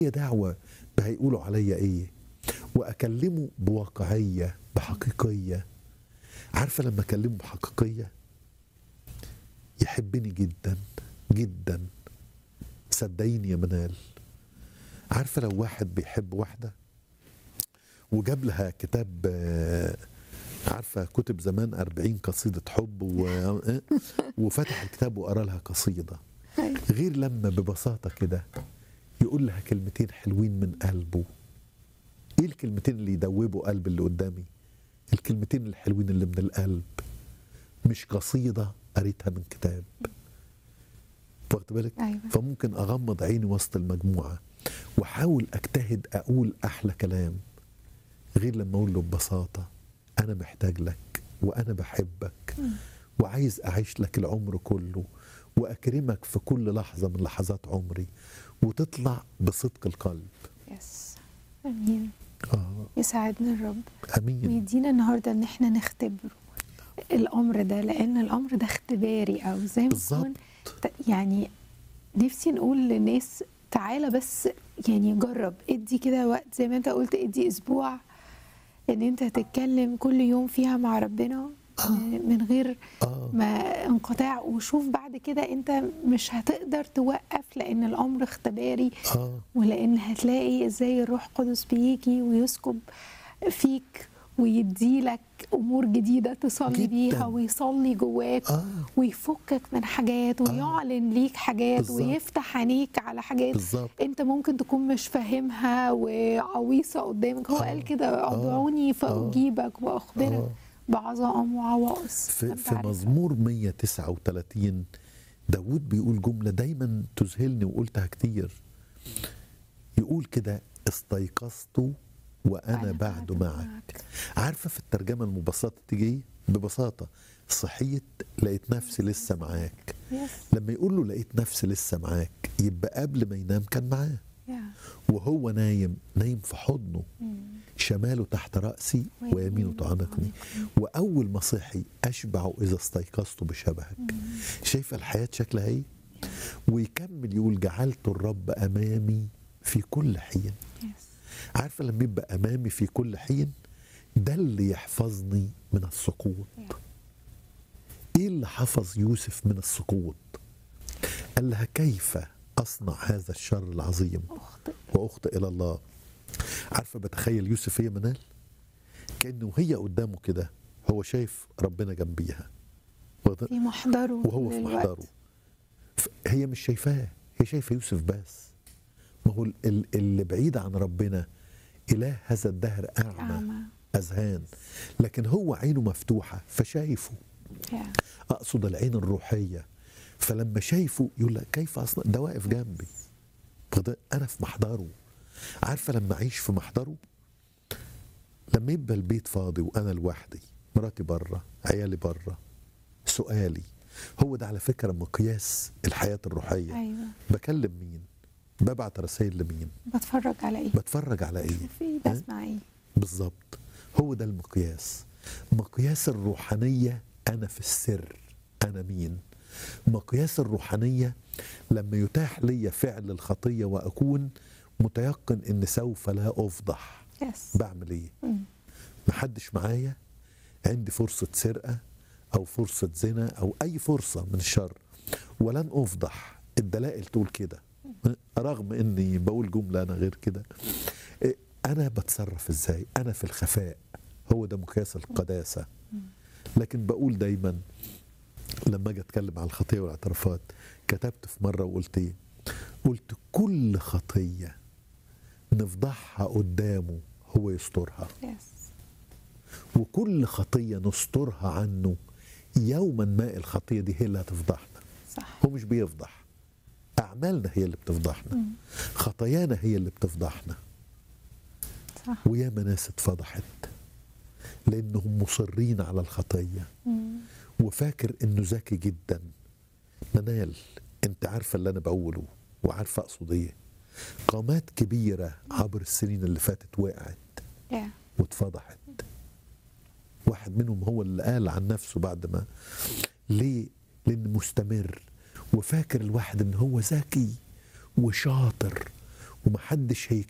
هي دعوة هيقولوا عليا ايه واكلمه بواقعية بحقيقية عارفة لما اكلمه بحقيقية يحبني جدا جدا صدقيني يا منال عارفة لو واحد بيحب واحدة وجاب لها كتاب آه، عارفة كتب زمان أربعين قصيدة حب و... آه، وفتح الكتاب وقرا لها قصيدة أيوة. غير لما ببساطة كده يقول لها كلمتين حلوين من قلبه ايه الكلمتين اللي يدوبوا قلب اللي قدامي الكلمتين الحلوين اللي من القلب مش قصيدة قريتها من كتاب واخد بالك أيوة. فممكن اغمض عيني وسط المجموعة واحاول اجتهد اقول احلى كلام غير لما اقول له ببساطة انا محتاج لك وانا بحبك وعايز اعيش لك العمر كله واكرمك في كل لحظة من لحظات عمري وتطلع بصدق القلب يس امين اه يساعدنا الرب امين ويدينا النهارده ان احنا نختبره الامر ده لان الامر ده اختباري او زي ما بالظبط. يكون ت- يعني نفسي نقول للناس تعالى بس يعني جرب ادي كده وقت زي ما انت قلت ادي اسبوع ان انت تتكلم كل يوم فيها مع ربنا من غير اه ما انقطاع وشوف بعد كده انت مش هتقدر توقف لان الامر اختباري اه ولان هتلاقي ازاي الروح القدس بيجي ويسكب فيك ويديلك امور جديده تصلي جداً. بيها ويصلي جواك اه ويفكك من حاجات ويعلن ليك حاجات بالظبط. ويفتح عينيك على حاجات بالظبط انت ممكن تكون مش فاهمها وعويصه قدامك هو آه. قال كده آه. ادعوني فاجيبك واخبرك آه. بعظائم وعوائص في, لم في تعرفها. مزمور 139 داود بيقول جملة دايما تذهلني وقلتها كتير يقول كده استيقظت وأنا أنا بعد بعد معك معك. عارفة في الترجمة المبسطة تيجي إيه؟ ببساطة صحيت لقيت نفسي لسه معاك يس لما يقول له لقيت نفسي لسه معاك يبقى قبل ما ينام كان معاه يا. وهو نايم نايم في حضنه مم. شماله تحت رأسي ويمينه تعنقني وأول ما صحي أشبع إذا استيقظت بشبهك شايفة الحياة شكلها إيه ويكمل يقول جعلت الرب أمامي في كل حين يس عارفة لما يبقى أمامي في كل حين ده اللي يحفظني من السقوط إيه اللي حفظ يوسف من السقوط قال لها كيف أصنع هذا الشر العظيم اخطئ واخطئ الى الله عارفه بتخيل يوسف هي منال كانه هي قدامه كده هو شايف ربنا جنبيها واخد- في محضره وهو في للوقت. محضره ف- هي مش شايفاه هي شايفه يوسف بس ما هو ال- ال- اللي بعيد عن ربنا اله هذا الدهر اعمى أعمى. اذهان لكن هو عينه مفتوحه فشايفه يا. اقصد العين الروحيه فلما شايفه يقول لك كيف اصلا ده واقف جنبي فده انا في محضره عارفه لما اعيش في محضره لما يبقى البيت فاضي وانا لوحدي مراتي بره عيالي بره سؤالي هو ده على فكره مقياس الحياه الروحيه ايوه بكلم مين ببعت رسائل لمين بتفرج على ايه بتفرج على ايه شوف ايه بسمع ايه بالظبط هو ده المقياس مقياس الروحانية أنا في السر أنا مين مقياس الروحانية لما يتاح لي فعل الخطية وأكون متيقن أن سوف لا أفضح يس بعمل إيه مم. محدش معايا عندي فرصة سرقة أو فرصة زنا أو أي فرصة من الشر ولن أفضح الدلائل تقول كده رغم إني بقول جملة أنا غير كده إيه، أنا بتصرف إزاي أنا في الخفاء هو ده مقياس القداسة لكن بقول دايما لما أجي أتكلم عن الخطية والاعترافات كتبت في مرة وقلت إيه قلت كل خطية نفضحها قدامه هو يسترها يس وكل خطية نسترها عنه يوما ما الخطية دي هي اللي هتفضحنا صح هو مش بيفضح أعمالنا هي اللي بتفضحنا مم. خطايانا هي اللي بتفضحنا صح وياما ناس اتفضحت لأنهم مصرين على الخطية مم. وفاكر إنه ذكي جدا منال أنت عارفة اللي أنا بقوله وعارفة أقصد إيه قامات كبيرة عبر السنين اللي فاتت وقعت يا. واتفضحت واحد منهم هو اللي قال عن نفسه بعد ما ليه لان مستمر وفاكر الواحد ان هو ذكي وشاطر ومحدش